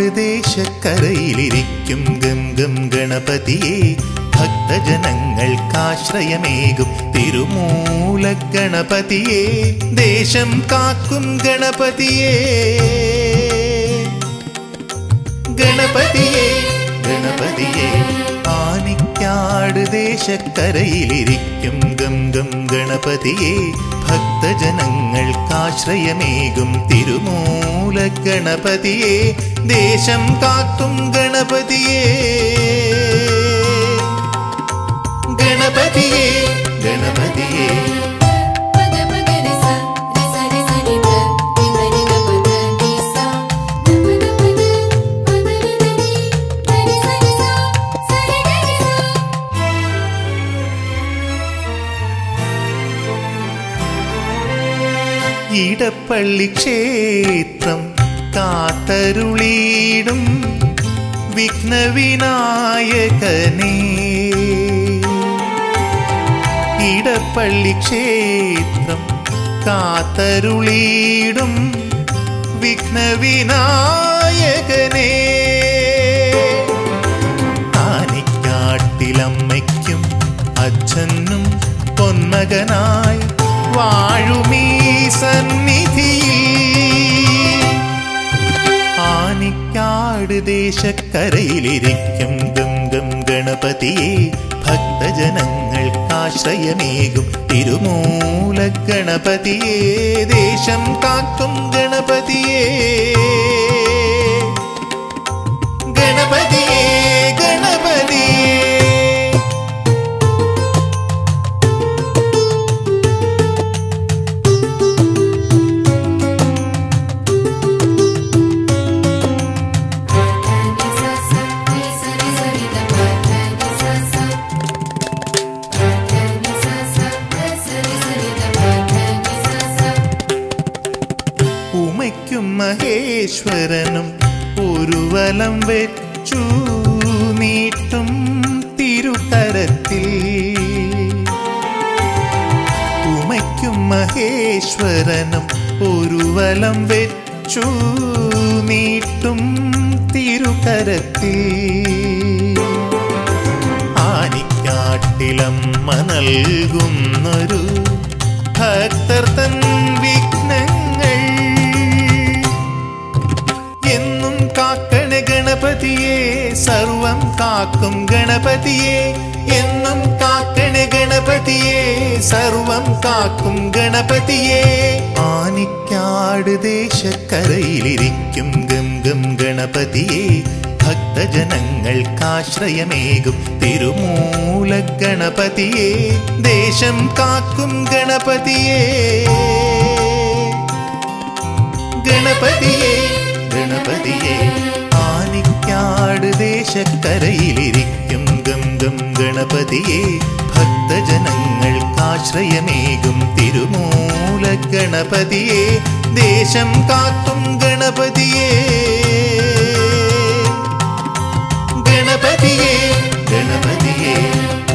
ദേശക്കരയിലിരിക്കും gum gum ഗണപതിയെ ഭക്തജനങ്ങൾക്കാശ്രയമേകും തിരുമൂല ഗണപതിയെ ദേശം കാക്കും ഗണപതിയെ ഗണപതിയെ ഗണപതിയെ ആനിക്കാട് ദേശക്കരയിലിരിക്കും ഗം ഗം ഗണപതിയെ ഭക്തജനങ്ങൾക്കാശ്രയമേകും തിരുമൂല ഗണപതിയെ ദേശം കാക്കും ഗണപതിയെ ഗണപതിയെ ഗണപതിയെ പദ പദ രസ രസ രസ നിധ നിധ നിധ പദ നിസ പദ പദ പദ നിധ നി ധനി സനി സ സരി ഗരി സ ഇടപ്പള്ളി ക്ഷേത്രം കാത്തരുളീടും വിഘ്നവിനായകനേ ഇടപ്പള്ളി ക്ഷേത്രം കാത്തരുളീടും വിഘ്നവിനായകനേ ആനിക്കാട്ടിലമ്മയ്ക്കും അച്ഛനും പൊന്മകനായി വാഴുമീ സന്നിധിയിൽ ആനിക്കാട് ദേശക്കരയിലിരിക്കും ഗം ഗം ഗണപതിയെ ഭക്തജനങ്ങൾക്കാശ്രയമേകും തിരുമൂല ഗണപതിയെ ദേശം കാക്കും ഗണപതിയെ ഗണപതിയെ ഗണപതിയെ ധനി സ സ നി സരി സരി ധ പദ നി സ സ ധനി സ സ ധ സരി സരി ധ പദ നി സ സ ഉമയ്ക്കും മഹേശ്വരനും ഒരു വലം വെച്ചു നീട്ടും തിരുകരത്തിൽ ഉമയ്ക്കും മഹേശ്വരനും ഒരു വലം വെച്ചു നീട്ടും തിരുകരത്തിൽ ആനിക്കാട്ടിലമ്മ നൽകുന്നൊരു ഭക്തർ തൻ വിഘ്നങ്ങൾ എന്നും കാക്കണ ഗണപതിയെ സർവം കാക്കും ഗണപതിയെ എന്നും കാക്കണ ഗണപതിയെ സർവം കാക്കും ഗണപതിയെ ആനിക്കാട് ദേശക്കരയിലിരിക്കും ഗം ഗം ഗണപതിയെ ഭക്തജനങ്ങൾക്കാശ്രയമേകും തിരുമൂല ഗണപതിയെ ദേശം കാക്കും ഗണപതിയെ ഗണപതിയെ ഗണപതിയെ ആനിക്കാട് ദേശക്കരയിലിരിക്കും ഗം ഗം ഗണപതിയെ ഭക്തജനങ്ങൾക്കാശ്രയമേകും തിരുമൂല ഗണപതിയെ ദേശം കാക്കും ഗണപതിയെ ഗണപതിയെ ഗണപതിയെ